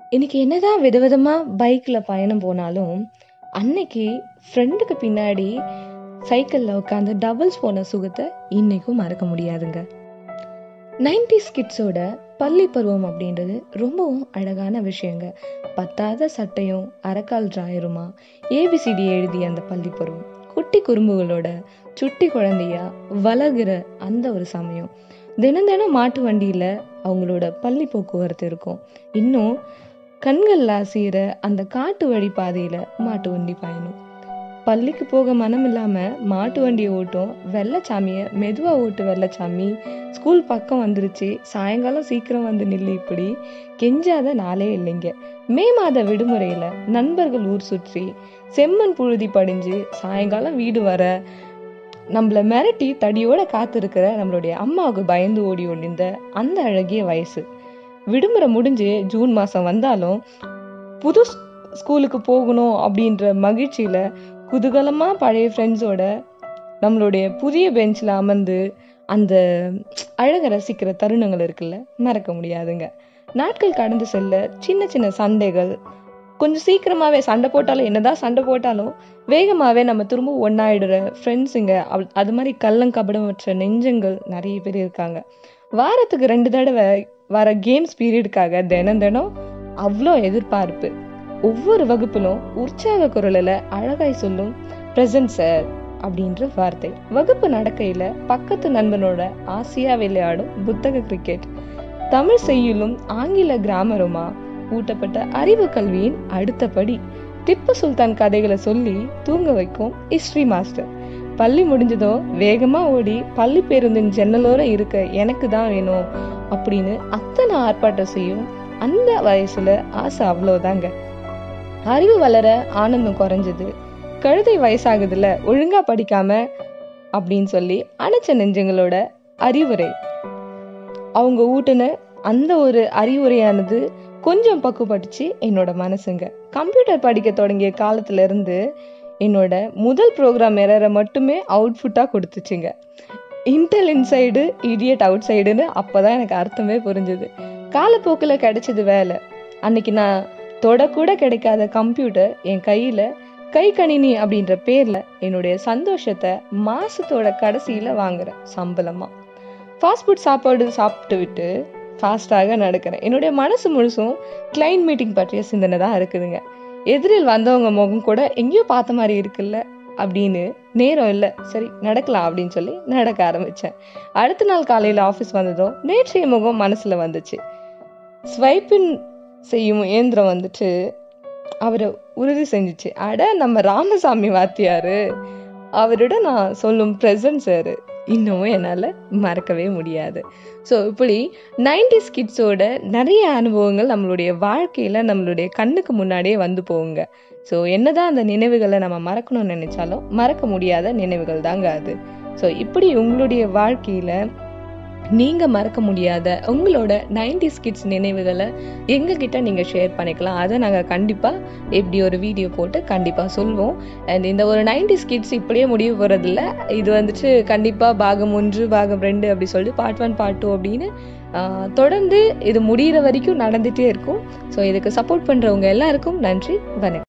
இன்னைக்கு என்னதான் விதவிதமாக பைக்கில் பயணம் போனாலும் அன்னைக்கு ஃப்ரெண்டுக்கு பின்னாடி சைக்கிளில் உட்காந்து டபுள்ஸ் போன சுகத்தை இன்னைக்கும் மறக்க முடியாதுங்க நைன்டிஸ் கிட்ஸோட பள்ளி பருவம் அப்படின்றது ரொம்பவும் அழகான விஷயங்க பத்தாத சட்டையும் அரைக்கால் டிராயருமா ஏபிசிடி எழுதிய அந்த பள்ளி பருவம் குட்டி குறும்புகளோட சுட்டி குழந்தையா வளர்கிற அந்த ஒரு சமயம் தினம் தினம் மாட்டு வண்டியில் அவங்களோட பள்ளி போக்குவரத்து இருக்கும் இன்னும் கண்கள் அசைகிற அந்த காட்டு வழி பாதையில் மாட்டு வண்டி பயணம் பள்ளிக்கு போக மனம் இல்லாமல் மாட்டு வண்டியை ஓட்டும் வெள்ளச்சாமியை மெதுவாக ஓட்டு வெள்ளச்சாமி ஸ்கூல் பக்கம் வந்துருச்சு சாயங்காலம் சீக்கிரம் வந்து நில்லு இப்படி கெஞ்சாத நாளே இல்லைங்க மே மாத விடுமுறையில் நண்பர்கள் ஊர் சுற்றி செம்மண் புழுதி படிஞ்சு சாயங்காலம் வீடு வர நம்மள மிரட்டி தடியோட காத்திருக்கிற நம்மளுடைய அம்மாவுக்கு பயந்து ஓடி ஒளிந்த அந்த அழகிய வயசு விடுமுறை முடிஞ்சு ஜூன் மாதம் வந்தாலும் புது ஸ்கூலுக்கு போகணும் அப்படின்ற மகிழ்ச்சியில் குதூகலமாக பழைய ஃப்ரெண்ட்ஸோட நம்மளுடைய புதிய பெஞ்சில் அமர்ந்து அந்த அழகை ரசிக்கிற தருணங்கள் இருக்குல்ல மறக்க முடியாதுங்க நாட்கள் கடந்து செல்ல சின்ன சின்ன சண்டைகள் கொஞ்சம் சீக்கிரமாகவே சண்டை போட்டாலும் என்னதான் சண்டை போட்டாலும் வேகமாகவே நம்ம திரும்ப ஒன்றாயிடுற ஃப்ரெண்ட்ஸுங்க அவ் அது மாதிரி கள்ளங்கபடமற்ற நெஞ்சங்கள் நிறைய பேர் இருக்காங்க வாரத்துக்கு ரெண்டு தடவை வர கேம்ஸ் பீரியடுக்காக தினம் தினம் அவ்வளோ எதிர்பார்ப்பு ஒவ்வொரு வகுப்பிலும் உற்சாக குரலில் அழகாய் சொல்லும் ப்ரெசன்ட் சார் அப்படின்ற வார்த்தை வகுப்பு நடக்கையில பக்கத்து நண்பனோட ஆசையா விளையாடும் புத்தக கிரிக்கெட் தமிழ் செய்யுளும் ஆங்கில கிராமருமா ஊட்டப்பட்ட அறிவு கல்வியின் அடுத்த படி திப்பு சுல்தான் கதைகளை சொல்லி தூங்க வைக்கும் ஹிஸ்டரி மாஸ்டர் பள்ளி முடிஞ்சதோ வேகமா ஓடி பள்ளி பேருந்தின் ஜன்னலோர இருக்க எனக்கு தான் வேணும் அப்படின்னு அத்தனை ஆர்ப்பாட்டம் செய்யும் அந்த வயசுல ஆசை அவ்வளோதாங்க அறிவு வளர ஆனந்தம் குறைஞ்சது கழுதை வயசாகுதுல ஒழுங்கா படிக்காம அப்படின்னு சொல்லி அணைச்ச நெஞ்சங்களோட அறிவுரை அவங்க ஊட்டுன அந்த ஒரு அறிவுரையானது கொஞ்சம் பக்குப்பட்டுச்சு என்னோட மனசுங்க கம்ப்யூட்டர் படிக்க தொடங்கிய காலத்துல இருந்து என்னோட முதல் ப்ரோக்ராம் எரரை மட்டுமே அவுட்ஃபுட்டாக கொடுத்துச்சுங்க இன்டெல் இன்சைடு இடியட் அவுட் சைடுன்னு அப்போதான் எனக்கு அர்த்தமே புரிஞ்சுது காலப்போக்கில் கிடைச்சது வேலை அன்னைக்கு நான் தொடக்கூட கிடைக்காத கம்ப்யூட்டர் என் கையில் கை கணினி அப்படின்ற பேரில் என்னுடைய சந்தோஷத்தை மாசத்தோட கடைசியில் வாங்குறேன் சம்பளமாக ஃபாஸ்ட் ஃபுட் சாப்பாடு சாப்பிட்டு விட்டு ஃபாஸ்ட்டாக நடக்கிறேன் என்னுடைய மனசு முழுசும் கிளைண்ட் மீட்டிங் பற்றிய சிந்தனை தான் இருக்குதுங்க எதிரில் வந்தவங்க முகம் கூட எங்கேயோ பார்த்த மாதிரி இருக்குல்ல அப்படின்னு நேரம் இல்லை சரி நடக்கலாம் அப்படின்னு சொல்லி நடக்க ஆரம்பித்தேன் அடுத்த நாள் காலையில் ஆஃபீஸ் வந்ததும் நேற்றைய முகம் மனசில் வந்துச்சு ஸ்வைப்பின் செய்யும் இயந்திரம் வந்துட்டு அவரை உறுதி செஞ்சுச்சு அட நம்ம ராமசாமி வாத்தியாரு அவரோட நான் சொல்லும் ப்ரெசன்ட் சார் இன்னமும் என்னால் மறக்கவே முடியாது ஸோ இப்படி நைன்டிஸ் கிட்ஸோட நிறைய அனுபவங்கள் நம்மளுடைய வாழ்க்கையில் நம்மளுடைய கண்ணுக்கு முன்னாடியே வந்து போகுங்க ஸோ என்னதான் அந்த நினைவுகளை நம்ம மறக்கணும்னு நினைச்சாலும் மறக்க முடியாத நினைவுகள் தாங்க அது ஸோ இப்படி உங்களுடைய வாழ்க்கையில் நீங்கள் மறக்க முடியாத உங்களோட நைன்டிஸ் கிட்ஸ் நினைவுகளை எங்ககிட்ட நீங்கள் ஷேர் பண்ணிக்கலாம் அதை நாங்கள் கண்டிப்பாக எப்படி ஒரு வீடியோ போட்டு கண்டிப்பாக சொல்வோம் அண்ட் இந்த ஒரு நைன்டிஸ் கிட்ஸ் இப்படியே முடிவு போகிறதில்ல இது வந்துட்டு கண்டிப்பாக பாகம் ஒன்று பாகம் ரெண்டு அப்படி சொல்லிட்டு பார்ட் ஒன் பார்ட் டூ அப்படின்னு தொடர்ந்து இது முடிகிற வரைக்கும் நடந்துகிட்டே இருக்கும் ஸோ இதுக்கு சப்போர்ட் பண்ணுறவங்க எல்லாருக்கும் நன்றி வணக்கம்